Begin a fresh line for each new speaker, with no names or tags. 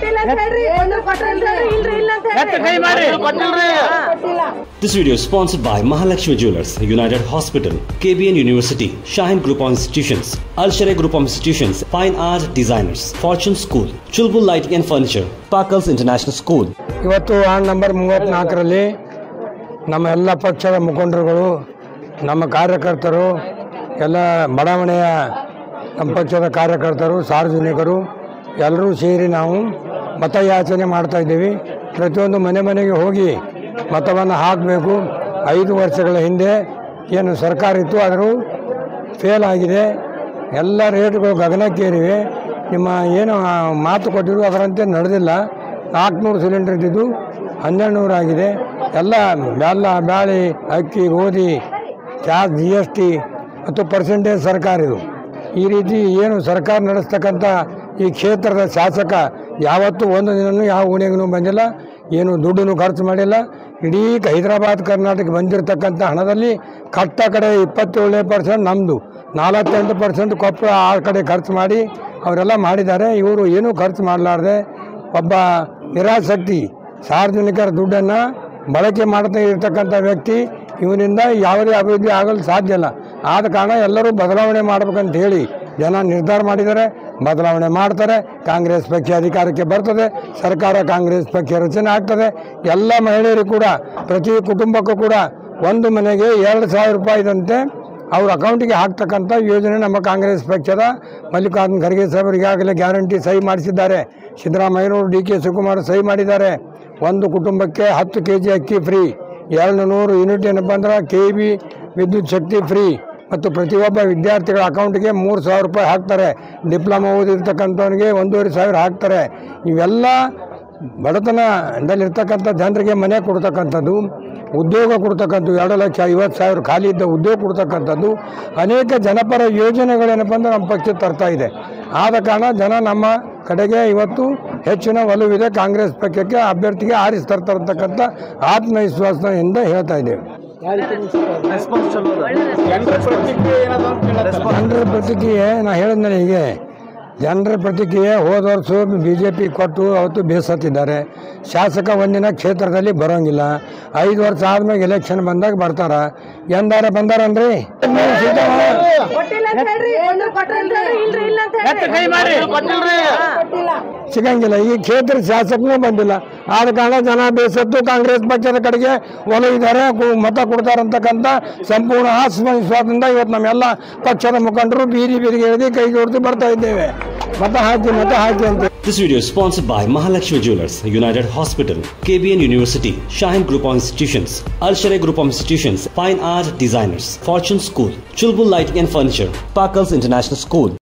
ಕೊಟ್ಟಿಲ್ಲ ಅಂತ ಹೇಳ್ರಿ ಒಂದು ಕೊಟ್ಟಿಲ್ಲ ಇಲ್ರಿ ಇಲ್ಲ ಅಂತ ಹೇಳ್ರಿ
This video is sponsored by Mahalakshmi Jewelers, United Hospital, KBN University, Shaheen Group of Institutions, Al Sharia Group of Institutions, Fine Art Designers, Fortune School, Chulbul Lighting and Furniture, Parkles International School.
ಇವತ್ತು ward number ಮೂವತ್ತ್ನಾಲ್ಕರಲ್ಲಿ ನಮ್ಮ ಎಲ್ಲ ಪಕ್ಷದ ಮುಖಂಡರುಗಳು ನಮ್ಮ ಕಾರ್ಯಕರ್ತರು ಎಲ್ಲ ಬಡಾವಣೆಯ ನಮ್ಮ ಪಕ್ಷದ ಕಾರ್ಯಕರ್ತರು ಸಾರ್ವಜನಿಕರು ಎಲ್ಲರೂ ಸೇರಿ ನಾವು ಮತಯಾಚನೆ ಮಾಡ್ತಾ ಇದ್ದೀವಿ ಪ್ರತಿಯೊಂದು ಮನೆ ಮನೆಗೆ ಹೋಗಿ ಮತವನ್ನು ಹಾಕಬೇಕು ಐದು ವರ್ಷಗಳ ಹಿಂದೆ ಏನು ಸರ್ಕಾರ ಇತ್ತು ಆದರೂ ಫೇಲ್ ಆಗಿದೆ ಎಲ್ಲ ರೇಟ್ಗಳು ಗಗನಕ್ಕೇರಿವೆ ನಿಮ್ಮ ಏನು ಆ, ಮಾತು ಕೊಟ್ಟಿರು ಅದರಂತೆ ನಡೆದಿಲ್ಲ ನಾಲ್ಕುನೂರು ಸಿಲಿಂಡರ್ ಇದ್ದಿದ್ದು ಹನ್ನೆರಡು ನೂರು ಆಗಿದೆ ಎಲ್ಲ ಬೆಲ್ಲ ಬ್ಯಾಳಿ ಅಕ್ಕಿ ಗೋಧಿ ಚಾರ್ಜ್ ಜಿ ಎಸ್ ಟಿ ಮತ್ತು ಪರ್ಸೆಂಟೇಜ್ ಸರ್ಕಾರ ಇದು ಈ ರೀತಿ ಏನು ಸರ್ಕಾರ ನಡೆಸ್ತಕ್ಕಂಥ ಈ ಕ್ಷೇತ್ರದ ಶಾಸಕ ಯಾವತ್ತೂ ಒಂದು ದಿನನೂ ಯಾವ ಓಣಿಗೂ ಬಂದಿಲ್ಲ ಏನು ದುಡ್ಡನ್ನು ಖರ್ಚು ಮಾಡಿಲ್ಲ ಇಡೀ ಹೈದರಾಬಾದ್ ಕರ್ನಾಟಕ ಬಂದಿರತಕ್ಕಂಥ ಹಣದಲ್ಲಿ ಕಟ್ಟ ಕಡೆ ಇಪ್ಪತ್ತೇಳನೇ ಪರ್ಸೆಂಟ್ ನಮ್ಮದು ನಾಲ್ವತ್ತೆಂಟು ಪರ್ಸೆಂಟ್ ಕೊಪ್ಪಳ ಆ ಕಡೆ ಖರ್ಚು ಮಾಡಿ ಅವರೆಲ್ಲ ಮಾಡಿದ್ದಾರೆ ಇವರು ಏನೂ ಖರ್ಚು ಮಾಡಲಾರ್ದೆ ಒಬ್ಬ ನಿರಾಸಕ್ತಿ ಸಾರ್ವಜನಿಕರ ದುಡ್ಡನ್ನು ಬಳಕೆ ಮಾಡ್ತಾ ಇರ್ತಕ್ಕಂಥ ವ್ಯಕ್ತಿ ಇವನಿಂದ ಯಾವುದೇ ಅಭಿವೃದ್ಧಿ ಆಗಲು ಸಾಧ್ಯ ಇಲ್ಲ ಆದ ಕಾರಣ ಎಲ್ಲರೂ ಬದಲಾವಣೆ ಮಾಡ್ಬೇಕಂತ ಹೇಳಿ ಜನ ನಿರ್ಧಾರ ಮಾಡಿದ್ದಾರೆ ಬದಲಾವಣೆ ಮಾಡ್ತಾರೆ ಕಾಂಗ್ರೆಸ್ ಪಕ್ಷ ಅಧಿಕಾರಕ್ಕೆ ಬರ್ತದೆ ಸರ್ಕಾರ ಕಾಂಗ್ರೆಸ್ ಪಕ್ಷ ರಚನೆ ಆಗ್ತದೆ ಎಲ್ಲ ಮಹಿಳೆಯರು ಕೂಡ ಪ್ರತಿ ಕುಟುಂಬಕ್ಕೂ ಕೂಡ ಒಂದು ಮನೆಗೆ ಎರಡು ಸಾವಿರ ರೂಪಾಯಿದಂತೆ ಅವ್ರ ಅಕೌಂಟಿಗೆ ಹಾಕ್ತಕ್ಕಂಥ ಯೋಜನೆ ನಮ್ಮ ಕಾಂಗ್ರೆಸ್ ಪಕ್ಷದ ಮಲ್ಲಿಕಾರ್ಜುನ್ ಖರ್ಗೆ ಸಾಹೇಬರು ಈಗಾಗಲೇ ಗ್ಯಾರಂಟಿ ಸಹಿ ಮಾಡಿಸಿದ್ದಾರೆ ಸಿದ್ದರಾಮಯ್ಯನವರು ಡಿ ಕೆ ಶಿವಕುಮಾರ್ ಸಹಿ ಮಾಡಿದ್ದಾರೆ ಒಂದು ಕುಟುಂಬಕ್ಕೆ ಹತ್ತು ಕೆ ಜಿ ಅಕ್ಕಿ ಫ್ರೀ ಎರಡು ನೂರು ಯೂನಿಟ್ ಏನಪ್ಪ ಅಂದ್ರೆ ಕೆ ಬಿ ವಿದ್ಯುತ್ ಶಕ್ತಿ ಫ್ರೀ ಮತ್ತು ಪ್ರತಿಯೊಬ್ಬ ವಿದ್ಯಾರ್ಥಿಗಳ ಅಕೌಂಟ್ಗೆ ಮೂರು ಸಾವಿರ ರೂಪಾಯಿ ಹಾಕ್ತಾರೆ ಡಿಪ್ಲೊಮಾ ಓದಿರ್ತಕ್ಕಂಥವನಿಗೆ ಒಂದೂವರೆ ಸಾವಿರ ಹಾಕ್ತಾರೆ ಇವೆಲ್ಲ ಬಡತನದಲ್ಲಿರ್ತಕ್ಕಂಥ ಜನರಿಗೆ ಮನೆ ಕೊಡ್ತಕ್ಕಂಥದ್ದು ಉದ್ಯೋಗ ಕೊಡ್ತಕ್ಕಂಥದ್ದು ಎರಡು ಲಕ್ಷ ಐವತ್ತು ಸಾವಿರ ಖಾಲಿ ಇದ್ದ ಉದ್ಯೋಗ ಕೊಡ್ತಕ್ಕಂಥದ್ದು ಅನೇಕ ಜನಪರ ಯೋಜನೆಗಳೇನಪ್ಪ ಅಂದ್ರೆ ನಮ್ಮ ಪಕ್ಷ ತರ್ತಾ ಇದೆ ಆದ ಕಾರಣ ಜನ ನಮ್ಮ ಕಡೆಗೆ ಇವತ್ತು ಹೆಚ್ಚಿನ ಒಲವಿದೆ ಕಾಂಗ್ರೆಸ್ ಪಕ್ಷಕ್ಕೆ ಅಭ್ಯರ್ಥಿಗೆ ಆರಿಸಿ ತರ್ತಕ್ಕಂಥ ಆತ್ಮವಿಶ್ವಾಸದಿಂದ ಹೇಳ್ತಾ ಇದ್ದೇವೆ ಜನರ ಪ್ರತಿಕ್ರಿಯೆ ನಾ ಹೇಳಿದ್ಮೇಲೆ ಹೀಗೆ ಜನರ ಪ್ರತಿಕ್ರಿಯೆ ಹೋದ ವರ್ಷ ಬಿ ಜೆ ಪಿ ಕೊಟ್ಟು ಅವತ್ತು ಬೇಸತ್ತಿದ್ದಾರೆ ಶಾಸಕ ಒಂದಿನ ಕ್ಷೇತ್ರದಲ್ಲಿ ಬರೋಂಗಿಲ್ಲ ಐದು ವರ್ಷ ಆದ್ಮೇಲೆ ಎಲೆಕ್ಷನ್ ಬಂದಾಗ ಬರ್ತಾರ ಎಂದಾರ ಬಂದಾರನ್ರಿ
ಕೊಟ್ಟಿಲ್ಲ ಅಂತ ಹೇಳ್ರಿ ಒಂದು ಕೊಟ್ಟಿಲ್ಲ ಇಲ್ರಿ ಇಲ್ಲ ಅಂತ ಹೇಳ್ರಿ ಕೊಟ್ಟಿಲ್ಲ
ಸಿಗಂಗಿಲ್ಲ ಈ ಕ್ಷೇತ್ರ ಶಾಸಕನೂ ಬಂದಿಲ್ಲ ಆದ ಕಾರಣ ಜನ ಬೇಸತ್ತು ಕಾಂಗ್ರೆಸ್ ಪಕ್ಷದ ಕಡೆಗೆ ಒಲವಿದ್ದಾರೆ ಕು- ಮತ ಕೊಡ್ತಾರಂತಕ್ಕಂಥ ಸಂಪೂರ್ಣ ಆತ್ಮವಿಶ್ವಾಸದಿಂದ ಇವತ್ತು ನಮ್ಮೆಲ್ಲ ಪಕ್ಷದ ಮುಖಂಡರು ಬೀದಿ ಬೀದಿಗೆ ಎಳೆದು ಕೈ ಜೋಡಿಸಿ ಬರ್ತಾ ಇದ್ದೇವೆ ಮತ ಹಾಕಿ ಮತ ಹಾಕಿ ಅಂತ
This video is sponsored by Mahalakshmi Jewelers, United Hospital, KBN University, Shaheen Group of Institutions, Al Sharia Group of Institutions, Fine Art Designers, Fortune School, Chulbul Lighting and Furniture, Parkles International School.